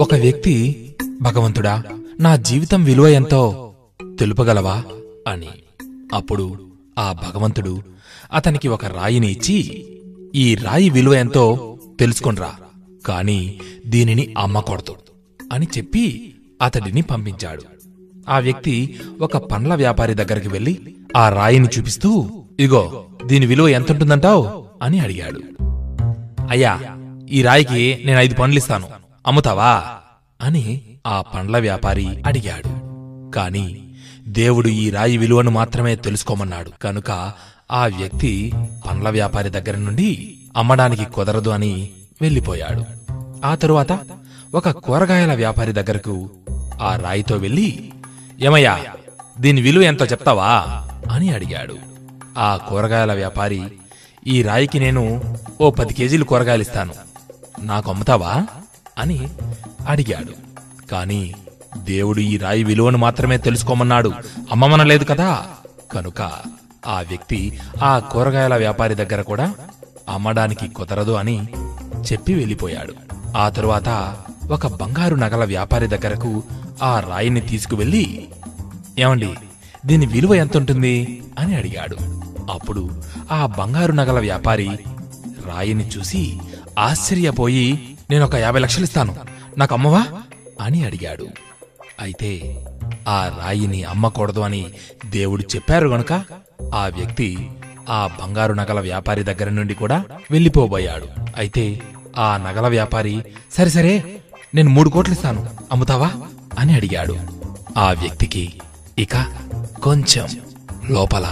ఒక వ్యక్తి భగవంతుడా నా జీవితం విలువ ఎంతో తెలుపగలవా అని అప్పుడు ఆ భగవంతుడు అతనికి ఒక రాయిని ఇచ్చి ఈ రాయి విలువ ఎంతో తెలుసుకొనిరా కాని దీనిని అమ్మకూడదు అని చెప్పి అతడిని పంపించాడు ఆ వ్యక్తి ఒక పండ్ల వ్యాపారి దగ్గరికి వెళ్లి ఆ రాయిని చూపిస్తూ ఇగో దీని విలువ ఎంతుంటుందంటావు అని అడిగాడు అయ్యా ఈ రాయికి నేను ఐదు పండ్లిస్తాను అమ్ముతావా అని ఆ పండ్ల వ్యాపారి అడిగాడు కాని దేవుడు ఈ రాయి విలువను మాత్రమే తెలుసుకోమన్నాడు కనుక ఆ వ్యక్తి పండ్ల వ్యాపారి దగ్గర నుండి అమ్మడానికి కుదరదు అని వెళ్ళిపోయాడు ఆ తరువాత ఒక కూరగాయల వ్యాపారి దగ్గరకు ఆ రాయితో వెళ్ళి ఏమయ్యా దీని విలువ ఎంతో చెప్తావా అని అడిగాడు ఆ కూరగాయల వ్యాపారి ఈ రాయికి నేను ఓ పది కేజీలు కూరగాయలు ఇస్తాను నాకు అమ్ముతావా అని అడిగాడు కాని దేవుడు ఈ రాయి విలువను మాత్రమే తెలుసుకోమన్నాడు అమ్మమనలేదు కదా కనుక ఆ వ్యక్తి ఆ కూరగాయల వ్యాపారి దగ్గర కూడా అమ్మడానికి కుదరదు అని చెప్పి వెళ్ళిపోయాడు ఆ తరువాత ఒక బంగారు నగల వ్యాపారి దగ్గరకు ఆ రాయిని తీసుకువెళ్ళి ఏమండి దీని విలువ ఎంతుంటుంది అని అడిగాడు అప్పుడు ఆ బంగారు నగల వ్యాపారి రాయిని చూసి ఆశ్చర్యపోయి నేనొక యాభై లక్షలు ఇస్తాను నాకు అమ్మవా అని అడిగాడు అయితే ఆ రాయిని అమ్మకూడదు అని దేవుడు చెప్పారు గనుక ఆ వ్యక్తి ఆ బంగారు నగల వ్యాపారి దగ్గర నుండి కూడా వెళ్ళిపోబోయాడు అయితే ఆ నగల వ్యాపారి సరే సరే నేను మూడు కోట్లు ఇస్తాను అమ్ముతావా అని అడిగాడు ఆ వ్యక్తికి ఇక కొంచెం లోపల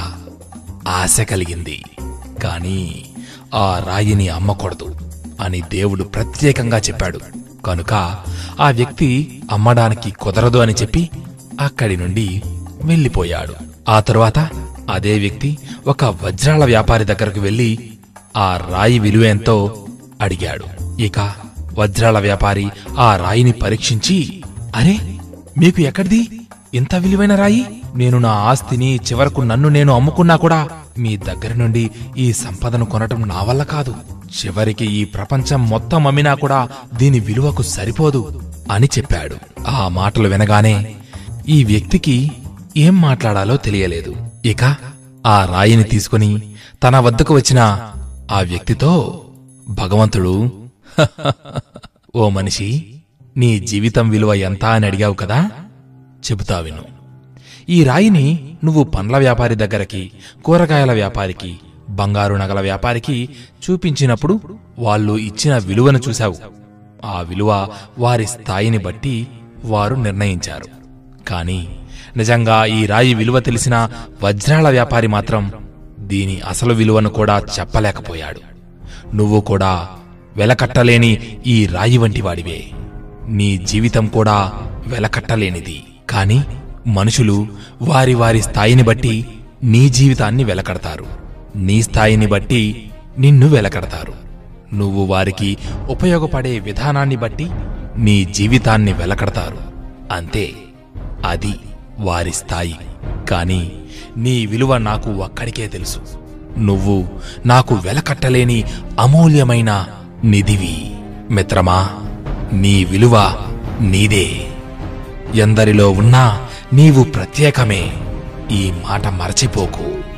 ఆశ కలిగింది కాని ఆ రాయిని అమ్మకూడదు అని దేవుడు ప్రత్యేకంగా చెప్పాడు కనుక ఆ వ్యక్తి అమ్మడానికి కుదరదు అని చెప్పి అక్కడి నుండి వెళ్ళిపోయాడు ఆ తరువాత అదే వ్యక్తి ఒక వజ్రాల వ్యాపారి దగ్గరకు వెళ్లి ఆ రాయి విలువ ఎంతో అడిగాడు ఇక వజ్రాల వ్యాపారి ఆ రాయిని పరీక్షించి అరే మీకు ఎక్కడిది ఇంత విలువైన రాయి నేను నా ఆస్తిని చివరకు నన్ను నేను అమ్ముకున్నా కూడా మీ దగ్గర నుండి ఈ సంపదను కొనటం నా వల్ల కాదు చివరికి ఈ ప్రపంచం మొత్తం అమ్మినా కూడా దీని విలువకు సరిపోదు అని చెప్పాడు ఆ మాటలు వినగానే ఈ వ్యక్తికి ఏం మాట్లాడాలో తెలియలేదు ఇక ఆ రాయిని తీసుకుని తన వద్దకు వచ్చిన ఆ వ్యక్తితో భగవంతుడు ఓ మనిషి నీ జీవితం విలువ ఎంత అని అడిగావు కదా చెబుతా విను ఈ రాయిని నువ్వు పండ్ల వ్యాపారి దగ్గరకి కూరగాయల వ్యాపారికి బంగారు నగల వ్యాపారికి చూపించినప్పుడు వాళ్ళు ఇచ్చిన విలువను చూశావు ఆ విలువ వారి స్థాయిని బట్టి వారు నిర్ణయించారు కాని నిజంగా ఈ రాయి విలువ తెలిసిన వజ్రాల వ్యాపారి మాత్రం దీని అసలు విలువను కూడా చెప్పలేకపోయాడు నువ్వు కూడా వెలకట్టలేని ఈ రాయి వంటి వాడివే నీ జీవితం కూడా వెలకట్టలేనిది కాని మనుషులు వారి వారి స్థాయిని బట్టి నీ జీవితాన్ని వెలకడతారు నీ స్థాయిని బట్టి నిన్ను వెలకడతారు నువ్వు వారికి ఉపయోగపడే విధానాన్ని బట్టి నీ జీవితాన్ని వెలకడతారు అంతే అది వారి స్థాయి కాని నీ విలువ నాకు ఒక్కడికే తెలుసు నువ్వు నాకు వెలకట్టలేని అమూల్యమైన నిధివి మిత్రమా నీ విలువ నీదే ఎందరిలో ఉన్నా నీవు ప్రత్యేకమే ఈ మాట మరచిపోకు